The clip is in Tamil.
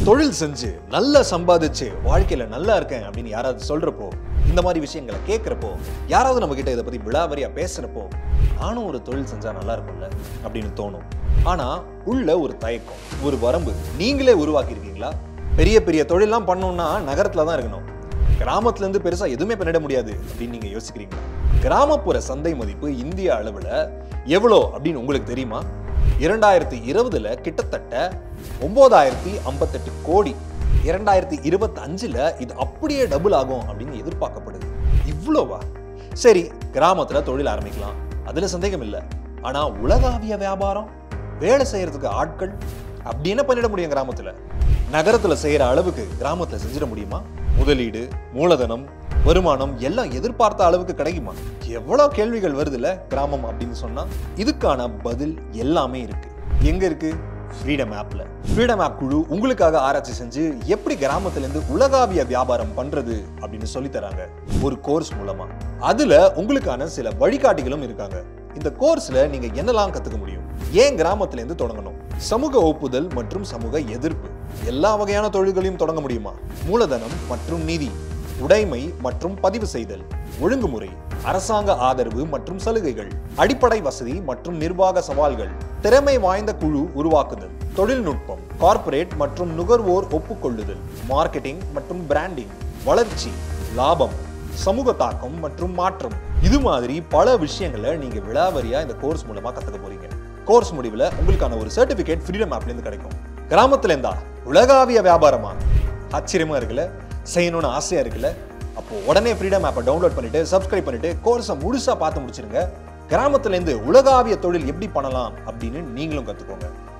தொழில் செஞ்சு நல்லா சம்பாதிச்சு வாழ்க்கையில நல்லா இருக்கேன் அப்படின்னு யாராவது சொல்றப்போ இந்த மாதிரி விஷயங்களை கேட்குறப்போ யாராவது நம்ம கிட்ட இதை பத்தி விழாவரியா பேசுறப்போ நானும் ஒரு தொழில் செஞ்சா நல்லா இருக்கும்ல அப்படின்னு தோணும் ஆனா உள்ள ஒரு தயக்கம் ஒரு வரம்பு நீங்களே உருவாக்கி இருக்கீங்களா பெரிய பெரிய தொழிலாம் பண்ணோம்னா நகரத்துல தான் இருக்கணும் கிராமத்துல இருந்து பெருசா எதுவுமே பண்ணிட முடியாது அப்படின்னு நீங்க யோசிக்கிறீங்களா கிராமப்புற சந்தை மதிப்பு இந்திய அளவுல எவ்வளோ அப்படின்னு உங்களுக்கு தெரியுமா இரண்டாயிரத்தி இருபதுல கிட்டத்தட்ட ஒன்பதாயிரத்தி ஐம்பத்தெட்டு கோடி இரண்டாயிரத்தி இருபத்தி அஞ்சுல இது அப்படியே டபுள் ஆகும் அப்படின்னு எதிர்பார்க்கப்படுது இவ்வளோவா சரி கிராமத்துல தொழில் ஆரம்பிக்கலாம் அதுல சந்தேகம் இல்லை ஆனா உலகாவிய வியாபாரம் வேலை செய்யறதுக்கு ஆட்கள் அப்படி என்ன பண்ணிட முடியும் கிராமத்துல நகரத்துல செய்யற அளவுக்கு கிராமத்துல செஞ்சிட முடியுமா முதலீடு மூலதனம் வருமானம் எல்லாம் எதிர்பார்த்த அளவுக்கு கிடைக்குமா எவ்வளவு கேள்விகள் வருதுல்ல கிராமம் அப்படின்னு சொன்னா இதுக்கான பதில் எல்லாமே இருக்கு எங்க இருக்கு ஃப்ரீடம் ஆப்ல ஃப்ரீடம் ஆப் குழு உங்களுக்காக ஆராய்ச்சி செஞ்சு எப்படி கிராமத்துல இருந்து உலகாவிய வியாபாரம் பண்றது அப்படின்னு சொல்லி தராங்க ஒரு கோர்ஸ் மூலமா அதுல உங்களுக்கான சில வழிகாட்டிகளும் இருக்காங்க இந்த கோர்ஸ்ல நீங்க என்னெல்லாம் கத்துக்க முடியும் ஏன் கிராமத்துல இருந்து தொடங்கணும் சமூக ஒப்புதல் மற்றும் சமூக எதிர்ப்பு எல்லா வகையான தொழில்களையும் தொடங்க முடியுமா மூலதனம் மற்றும் நிதி உடைமை மற்றும் பதிவு செய்தல் ஒழுங்குமுறை அரசாங்க ஆதரவு மற்றும் சலுகைகள் அடிப்படை வசதி மற்றும் நிர்வாக சவால்கள் திறமை வாய்ந்த குழு உருவாக்குதல் தொழில்நுட்பம் கார்ப்பரேட் மற்றும் நுகர்வோர் ஒப்புக்கொள்ளுதல் மார்க்கெட்டிங் மற்றும் பிராண்டிங் வளர்ச்சி லாபம் சமூக தாக்கம் மற்றும் மாற்றம் இது மாதிரி பல விஷயங்களை நீங்க விழாவரியா இந்த கோர்ஸ் மூலமா கத்துக்க போறீங்க கோர்ஸ் முடிவுல உங்களுக்கான ஒரு சர்டிபிகேட் ஃப்ரீடம் ஆப்ல இருந்து கிடைக்கும் கிராமத்துல இருந்தா உலகாவிய வியாபாரமா ஆச்சரியமா இருக்குல்ல செய்யணும்னு ஆசையா இருக்குல்ல அப்போ உடனே ஃப்ரீடம் ஆப்பை டவுன்லோட் பண்ணிட்டு சப்ஸ்கிரைப் பண்ணிட்டு கோர்ஸை முழுசா பார்த்து முடிச்சிருங்க கிராமத்துல இருந்து உலகாவிய தொழில் எப்படி பண்ணலாம் அப்படின்னு நீங்களும் கத்துக்கோங்க